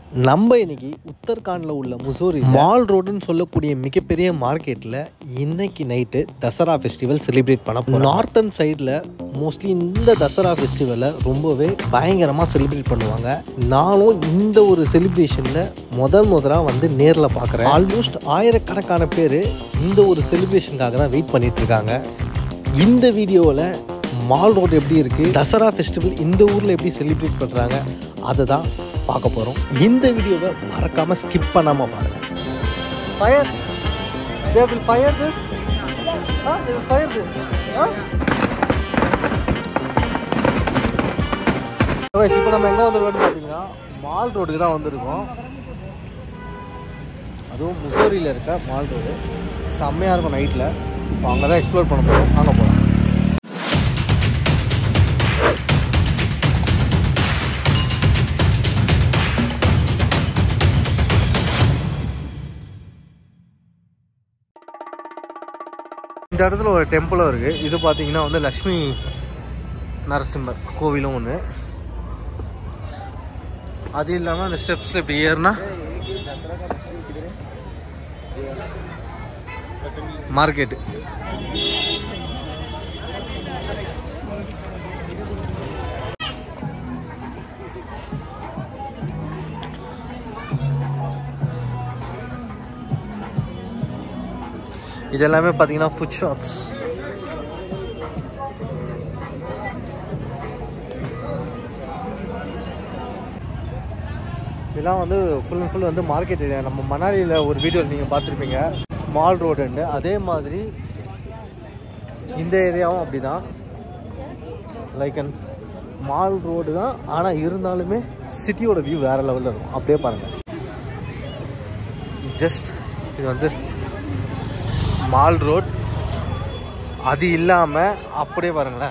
நம்ம இன்னைக்கு உத்தரகாண்டில் உள்ள முசோரி மால் ரோடுன்னு சொல்லக்கூடிய மிகப்பெரிய மார்க்கெட்டில் இன்னைக்கு நைட்டு தசரா ஃபெஸ்டிவல் செலிப்ரேட் பண்ண போகிறோம் நார்த்தன் சைடில் மோஸ்ட்லி இந்த தசரா ஃபெஸ்டிவலை ரொம்பவே பயங்கரமாக செலிப்ரேட் பண்ணுவாங்க நானும் இந்த ஒரு செலிப்ரேஷனில் முதல் முதலாக வந்து நேரில் பார்க்குறேன் ஆல்மோஸ்ட் ஆயிரக்கணக்கான பேர் இந்த ஒரு செலிப்ரேஷனுக்காக தான் வெயிட் பண்ணிட்டு இருக்காங்க இந்த வீடியோவில் மால் ரோடு எப்படி இருக்குது தசரா ஃபெஸ்டிவல் இந்த ஊரில் எப்படி செலிப்ரேட் பண்ணுறாங்க அதை தான் பார்க்க போகிறோம் இந்த வீடியோவை மறக்காமல் ஸ்கிப் பண்ணாமல் பாருங்கள் fire they will fire this ah they will fire this ah இப்போ நம்ம எங்கே வந்திருக்கோம்னு பார்த்தீங்கன்னா மால் ரோடுக்கு தான் வந்திருக்கோம் அதுவும் முசோரியில் இருக்க மால் ரோடு செம்மையாக இருக்கும் நைட்டில் இப்போ அங்கே தான் எக்ஸ்ப்ளோர் பண்ண போகிறோம் அங்கே போகலாம் இந்த இடத்துல ஒரு டெம்பிளும் இருக்குது இது பார்த்தீங்கன்னா வந்து லக்ஷ்மி நரசிம்மர் கோவிலும் ஒன்று அது இல்லாமல் அந்த ஸ்டெப்ஸில் இப்படி ஏறுனா மார்க்கெட்டு இது எல்லாமே பார்த்தீங்கன்னா ஃபுட் ஷாப்ஸ் இதெல்லாம் வந்து ஃபுல் அண்ட் ஃபுல் வந்து மார்க்கெட் ஏரியா நம்ம மணாலியில் ஒரு வீடியோ நீங்கள் பார்த்துருப்பீங்க மால் ரோடுன்னு அதே மாதிரி இந்த ஏரியாவும் அப்படி தான் லைக் அண்ட் மால் ரோடு தான் ஆனால் இருந்தாலுமே சிட்டியோட வியூ வேறு லெவலில் இருக்கும் அப்படியே பாருங்கள் ஜஸ்ட் இது வந்து மால் ரோட் அது இல்லாமல் அப்படியே பாருங்களேன்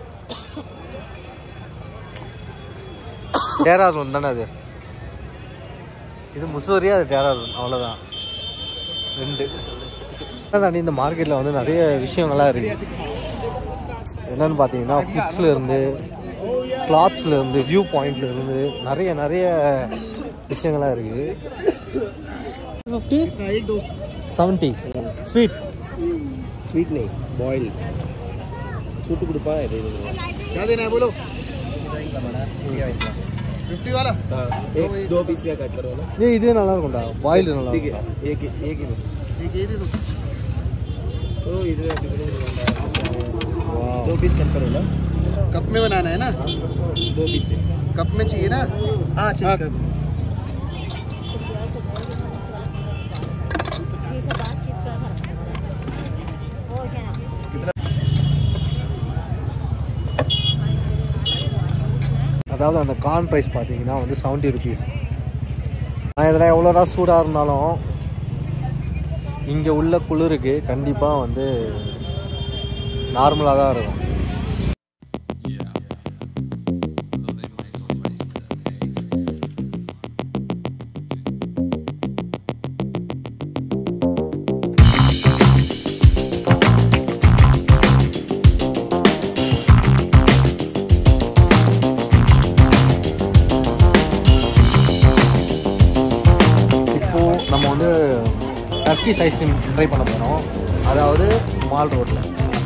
டேராதூன் தானே அது இது முசோரியா அது டேராதூன் அவ்வளோதான் ரெண்டு தாண்டி இந்த மார்க்கெட்டில் வந்து நிறைய விஷயங்கள்லாம் இருக்கு என்னன்னு பார்த்தீங்கன்னா ஃபுட்ஸில் இருந்து கிளாத்ஸில் இருந்து வியூ பாயிண்ட்ல இருந்து நிறைய நிறைய விஷயங்கள்லாம் இருக்குது ஃபிஃப்டி செவன்ட்டி ஸ்வீட் स्वीट नहीं बॉयल छूट கொடுப்பா இது क्या देना है बोलो फिफ्टी वाला एक दो पीस का कट करो ना ஏய் இதே நல்லா இருக்கும்டா பாயில் நல்லா ठीक இருக்கும் है एक एक ही एक ये दे दो तो इधर दो पीस कट करो ना कप में बनाना है ना दो पीस है कप में चाहिए ना हाँ ठीक है ये सब बातचीत का घर और क्या नाम அதாவது அந்த கார்ன் ப்ரைஸ் பார்த்தீங்கன்னா வந்து செவன்ட்டி ருபீஸ் நான் இதெல்லாம் எவ்வளோடா சூடாக இருந்தாலும் இங்கே உள்ள குளிருக்கு கண்டிப்பாக வந்து நார்மலாக தான் இருக்கும் இப்போது நம்ம வந்து டர்க்கிஸ் ஐஸ்கிரீம் ட்ரை பண்ண போகிறோம் அதாவது மால் ரோட்டில்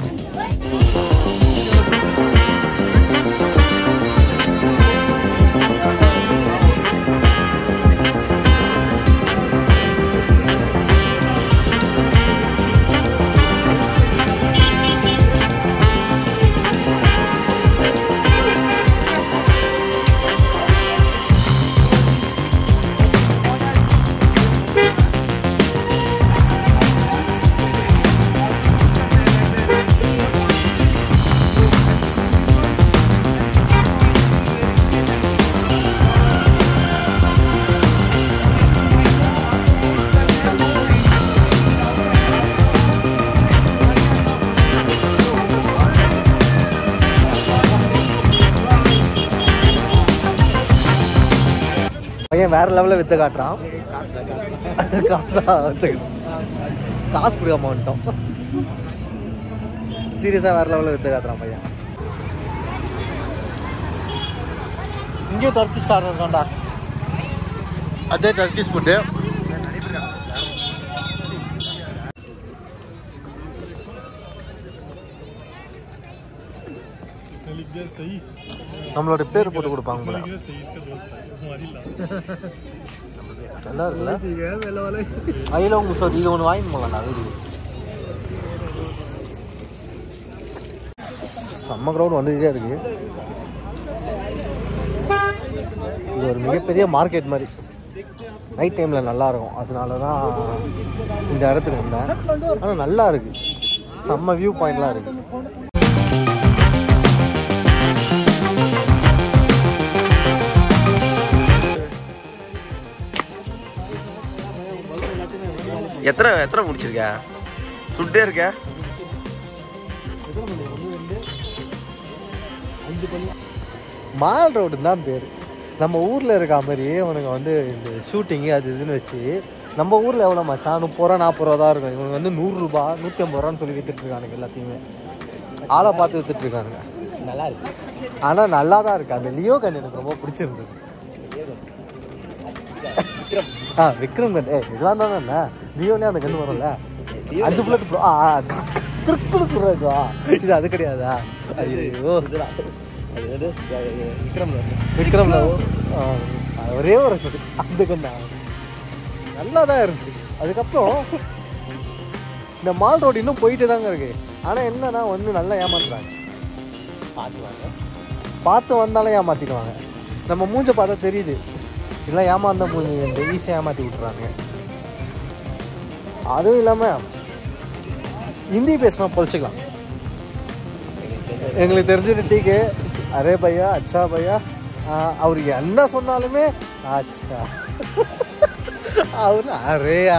பையன் வேற லெவலில் வித்த காட்டுறான் காசா வித்து காசு கொடுக்காம வந்துட்டோம் சீரியஸாக வேற லெவலில் வித்து காட்டுறான் பையன் இங்கேயும் டர்க்கிஷ் காரன் இருக்கான்டா அதே டர்க்கிஷ் ஃபுட்டு நம்மளோட பேர் போட்டு கொடுப்பாங்க போல நல்லா இருக்குல்ல ஐயில உங்க சார் இது ஒன்று வாங்கிட்டு போகலாம் வீட்டுக்கு செம்ம க்ரௌட் வந்துகிட்டே இருக்கு இது ஒரு மிகப்பெரிய மார்க்கெட் மாதிரி நைட் டைமில் நல்லா இருக்கும் அதனால தான் இந்த இடத்துக்கு வந்தேன் ஆனால் நல்லா இருக்கு செம்ம வியூ பாயிண்ட்லாம் இருக்கு எத்தனை எத்தனை முடிச்சிருக்க சுட்டே இருக்க மால் ரோடு தான் பேர் நம்ம ஊரில் இருக்க மாதிரியே உனக்கு வந்து இந்த ஷூட்டிங்கு அது இதுன்னு வச்சு நம்ம ஊரில் எவ்வளோ மச்சான் முப்பது ரூபா நாற்பது ரூபா தான் இருக்கும் இவனுக்கு வந்து நூறுரூபா நூற்றி ஐம்பது ரூபான்னு சொல்லி வித்துட்டு இருக்கானுங்க எல்லாத்தையுமே ஆளை பார்த்து வித்துட்டு இருக்கானுங்க நல்லா இருக்கு ஆனால் நல்லா தான் இருக்கு அந்த லியோ கன் எனக்கு ரொம்ப பிடிச்சிருந்தது ஆ விக்ரம் கன் ஏ இதெல்லாம் தானே என்ன லியோனே அந்த கன் வரும்ல அஞ்சு புல்லட் ப்ரோ ஆ கிரிக்கெட் சொல்கிறதா இது அது கிடையாதா ஐயோ அது வந்து விக்ரம் விக்ரம்ல ஆ, ஒரே ஒரு செட்டு அந்த கண்ணா நல்லா தான் இருந்துச்சு அதுக்கப்புறம் இந்த மால் ரோடு இன்னும் போயிட்டே தாங்க இருக்கு ஆனால் என்னன்னா வந்து நல்லா ஏமாத்துறாங்க பார்த்துவாங்க பார்த்து வந்தாலும் ஏமாத்திடுவாங்க நம்ம மூஞ்ச பார்த்தா தெரியுது இல்லை ஏமாந்த மூஞ்சி இந்த ஈஸியாக ஏமாற்றி விட்டுறாங்க அதுவும் இல்லாமல் ஹிந்தி பேசினா பொழிச்சிக்கலாம் எங்களுக்கு தெரிஞ்சது டீக்கு அரே பையா அச்சா பையா அவர் என்ன சொன்னாலுமே அச்சா அவர் அரேயா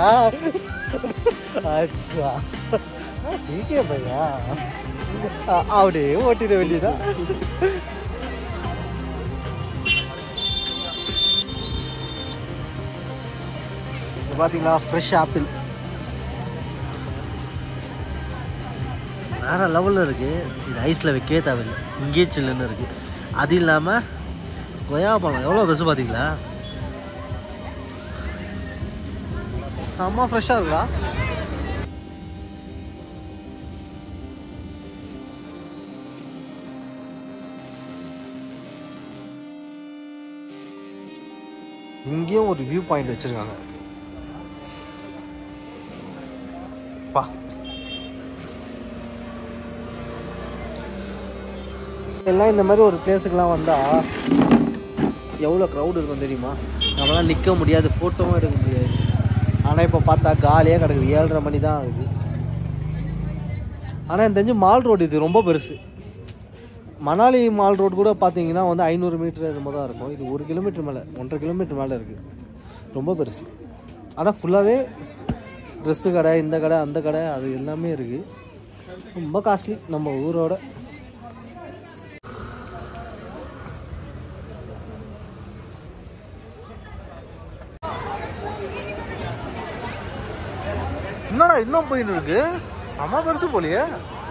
அச்சா டீக்கே பையா அ- அப்படியே ஓட்டிட வேண்டியதா இது பார்த்தீங்களா ஃப்ரெஷ் ஆப்பிள் வேற லெவலில் இருக்குது இது ஐஸில் வைக்கவே தேவையில்லை இங்கேயே சில்லுன்னு இருக்குது அது இல்லாமல் கொய்யா பழம் எவ்வளோ பெருசு பார்த்தீங்களா செம்ம ஃப்ரெஷ்ஷாக இருக்குடா இங்கேயும் ஒரு வியூ பாயிண்ட் வச்சுருக்காங்க பா எல்லாம் இந்த மாதிரி ஒரு பிளேஸுக்கெலாம் வந்தால் எவ்வளோ க்ரௌட் இருக்கும் தெரியுமா நம்மளாம் நிற்க முடியாது ஃபோட்டோவும் எடுக்க முடியாது ஆனால் இப்போ பார்த்தா காலியாக கிடக்குது ஏழரை மணி தான் ஆகுது ஆனால் எனக்கு தெரிஞ்சு மால் ரோடு இது ரொம்ப பெருசு மணாலி மால் ரோடு கூட பார்த்தீங்கன்னா வந்து ஐநூறு மீட்டர் என்னமோ தான் இருக்கும் இது ஒரு கிலோமீட்டர் மேலே ஒன்றரை கிலோமீட்டர் மேலே இருக்குது ரொம்ப பெருசு ஆனால் ஃபுல்லாகவே ட்ரெஸ்ஸு கடை இந்த கடை அந்த கடை அது எல்லாமே இருக்குது ரொம்ப காஸ்ட்லி நம்ம ஊரோட என்னடா இன்னும் போயிட்டு இருக்கு செம பெருசு போலியே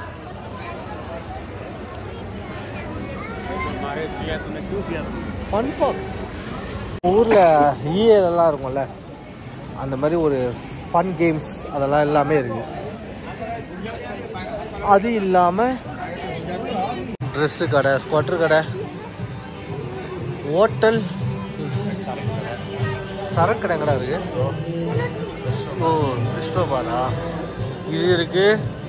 ஃபன் பாக்ஸ் ஊரில் இஏஎல் எல்லாம் இருக்கும்ல அந்த மாதிரி ஒரு ஃபன் கேம்ஸ் அதெல்லாம் எல்லாமே இருக்கு அது இல்லாமல் ட்ரெஸ்ஸு கடை ஸ்கொட்டர் கடை ஹோட்டல் சரக்கு கடை எங்கடா இருக்கு ஓ ரெஸ்டோ பாரா இது இருக்கு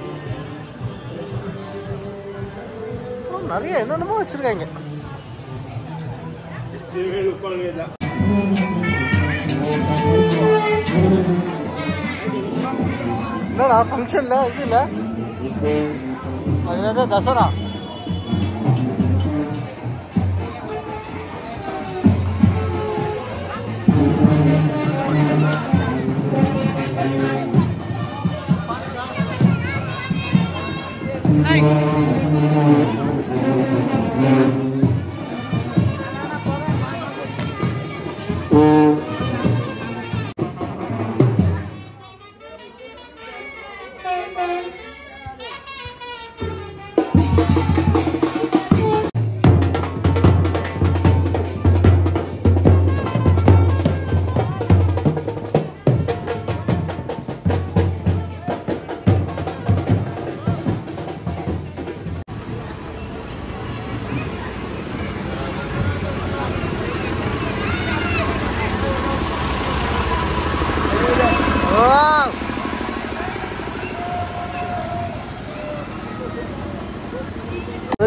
அப்புறம் நிறைய என்னென்னமோ வச்சிருக்காங்க என்னடா ஃபங்க்ஷன்ல இது இல்ல அதுல தசரா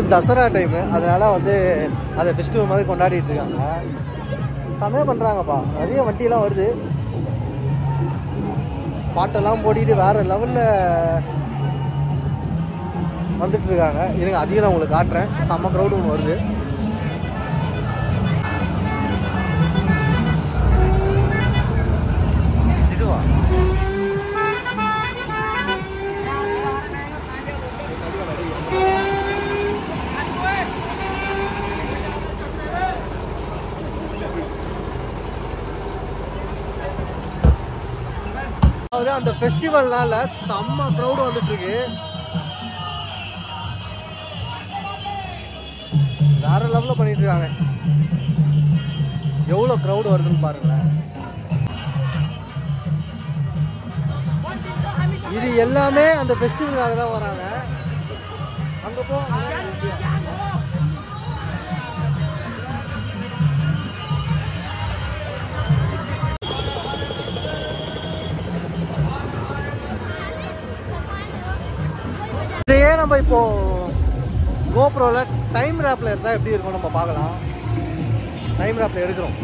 வந்து தசரா டைமு அதனால வந்து அந்த ஃபெஸ்டிவல் மாதிரி கொண்டாடிட்டு இருக்காங்க செமையாக பண்ணுறாங்கப்பா நிறைய வண்டியெல்லாம் வருது பாட்டெல்லாம் போட்டிட்டு வேற லெவலில் வந்துட்டு இருக்காங்க இருங்க அதையும் நான் உங்களுக்கு காட்டுறேன் செம்ம க்ரௌடு ஒன்று வருது இதுவா அதாவது அந்த ஃபெஸ்டிவல்னால செம்ம க்ரௌடு வந்துட்டு இருக்கு வேற லெவலில் பண்ணிட்டு இருக்காங்க எவ்வளோ க்ரௌடு வருதுன்னு பாருங்களேன் இது எல்லாமே அந்த ஃபெஸ்டிவலுக்காக தான் வராங்க அங்கே போ இதையே நம்ம இப்போ கோப்ரோவில் டைம் ரேப்பில் இருந்தால் எப்படி இருக்கும் நம்ம பார்க்கலாம் டைம் ரேப்பில் எடுக்கிறோம்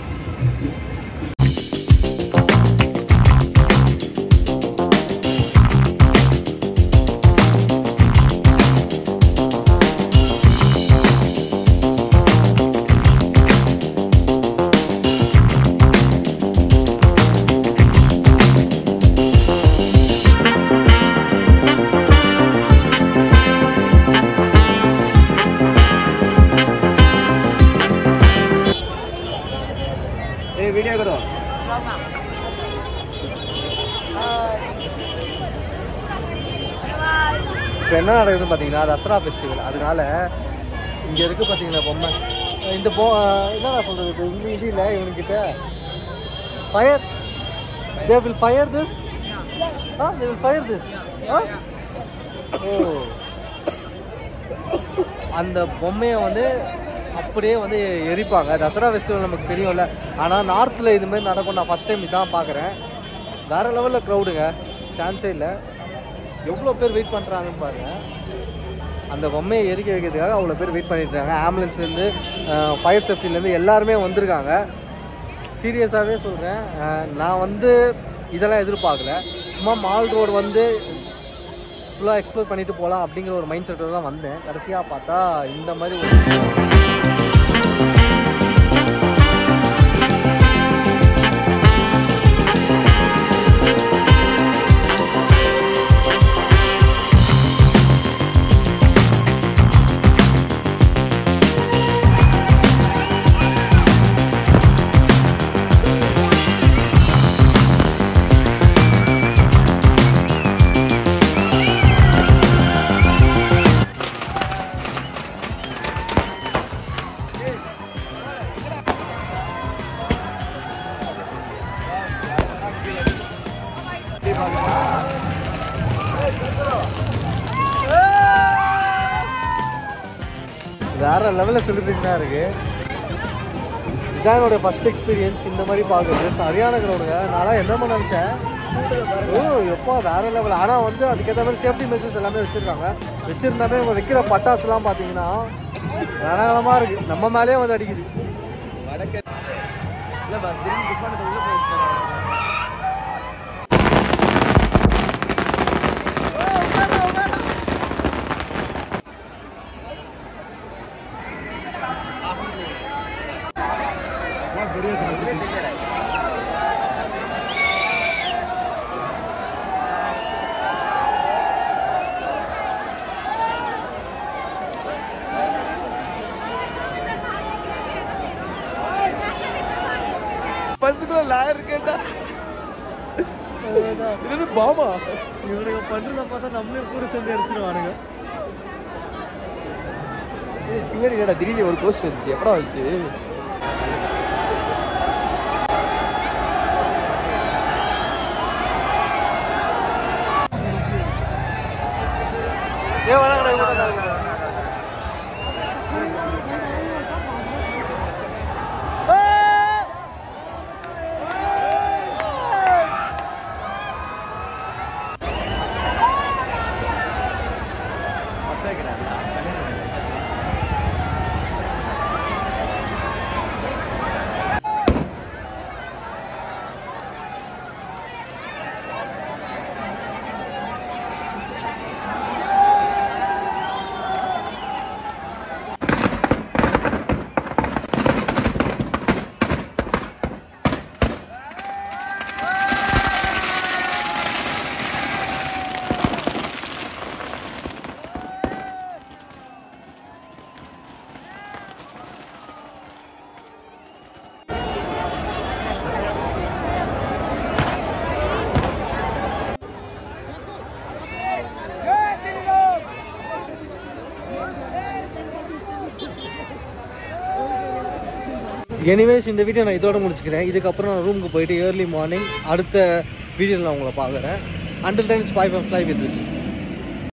ए वीडियो करो இப்போ என்ன நடக்குதுன்னு பார்த்தீங்கன்னா தசரா ஃபெஸ்டிவல் அதனால இங்கே இருக்குது பார்த்தீங்களா பொம்மை இந்த பொ என்ன சொல்கிறது இப்போ இங்கே இது இல்லை இவனுக்கிட்ட fire they will fire this ah they will fire this ah ஓ அந்த பொம்மையை வந்து அப்படியே வந்து எரிப்பாங்க தசரா ஃபெஸ்டிவல் நமக்கு தெரியும்ல ஆனால் நார்த்தில் இது மாதிரி நடக்கும் நான் ஃபஸ்ட் டைம் இதான் பார்க்குறேன் வேற லெவலில் க்ரௌடுங்க சான்ஸே இல்லை எவ்வளோ பேர் வெயிட் பண்ணுறாங்கன்னு பாருங்க அந்த பொம்மையை எரிக்க வைக்கிறதுக்காக அவ்வளோ பேர் வெயிட் பண்ணிட்டு இருக்காங்க ஆம்புலன்ஸ்லேருந்து ஃபயர் சேஃப்டிலேருந்து எல்லாருமே வந்திருக்காங்க சீரியஸாகவே சொல்கிறேன் நான் வந்து இதெல்லாம் எதிர்பார்க்கல சும்மா மால் ரோடு வந்து ஃபுல்லாக எக்ஸ்ப்ளோர் பண்ணிட்டு போகலாம் அப்படிங்கிற ஒரு மைண்ட் செட்டில் தான் வந்தேன் கடைசியாக பார்த்தா இந்த மாதிரி ஒரு வேற லெவலில் செலிப்ரேஷனாக இருக்கு இதான் என்னோட ஃபர்ஸ்ட் எக்ஸ்பீரியன்ஸ் இந்த மாதிரி பார்க்குறது சரியான கிரௌடுங்க நான்லாம் என்ன பண்ண நினச்சேன் ஓ எப்பா வேற லெவல் ஆனால் வந்து அதுக்கேற்ற மாதிரி சேஃப்டி மெஷர்ஸ் எல்லாமே வச்சுருக்காங்க வச்சுருந்தாமே இவங்க வைக்கிற பட்டாசுலாம் பார்த்தீங்கன்னா ரணகலமாக இருக்குது நம்ம மேலேயே வந்து அடிக்குது இல்லை பஸ் திடீர்னு புஷ் பண்ணது உள்ள போயிடுச்சு பஸ்ஸுக்குள்ள லாயர் கேட்டா இது பாமா இவனுங்க பண்ணுறத பார்த்தா நம்மளே கூட சேர்ந்து அடிச்சிருவானுங்க பின்னாடி என்னடா திடீர்னு ஒரு போஸ்ட் வந்துச்சு எப்படா வந்துச்சு ஏன் வராங்கடா இவங்க தான் தாக்குது. ஏய்! எனிவேஸ் இந்த வீடியோ நான் இதோட முடிச்சுக்கிறேன் இதுக்கப்புறம் நான் ரூமுக்கு போயிட்டு ஏர்லி மார்னிங் அடுத்த வீடியோவில் நான் உங்களை பார்க்குறேன் until times bye fly with